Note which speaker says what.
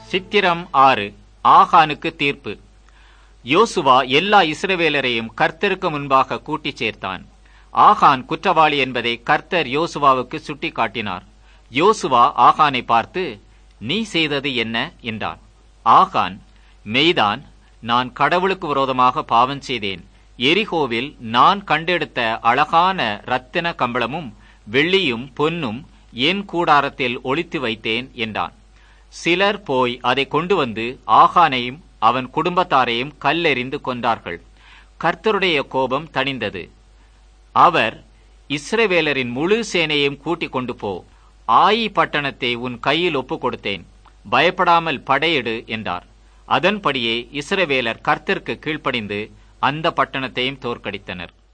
Speaker 1: சித்திரம் ஆறு ஆகானுக்கு தீர்ப்பு யோசுவா எல்லா இஸ்ரவேலரையும் கர்த்தருக்கு முன்பாக கூட்டிச் சேர்த்தான் ஆகான் குற்றவாளி என்பதை கர்த்தர் யோசுவாவுக்கு சுட்டிக்காட்டினார் யோசுவா ஆகானை பார்த்து நீ செய்தது என்ன என்றான் ஆகான் மெய்தான் நான் கடவுளுக்கு விரோதமாக பாவம் செய்தேன் எரிகோவில் நான் கண்டெடுத்த அழகான ரத்தின கம்பளமும் வெள்ளியும் பொன்னும் என் கூடாரத்தில் ஒளித்து வைத்தேன் என்றான் சிலர் போய் அதை கொண்டு வந்து ஆகானையும் அவன் குடும்பத்தாரையும் கல்லெறிந்து கொன்றார்கள் கர்த்தருடைய கோபம் தணிந்தது அவர் இஸ்ரவேலரின் முழு சேனையையும் கூட்டிக் கொண்டு போ ஆயி பட்டணத்தை உன் கையில் ஒப்புக் கொடுத்தேன் பயப்படாமல் படையிடு என்றார் அதன்படியே இஸ்ரவேலர் கர்த்தருக்கு கீழ்ப்படிந்து அந்த பட்டணத்தையும் தோற்கடித்தனர்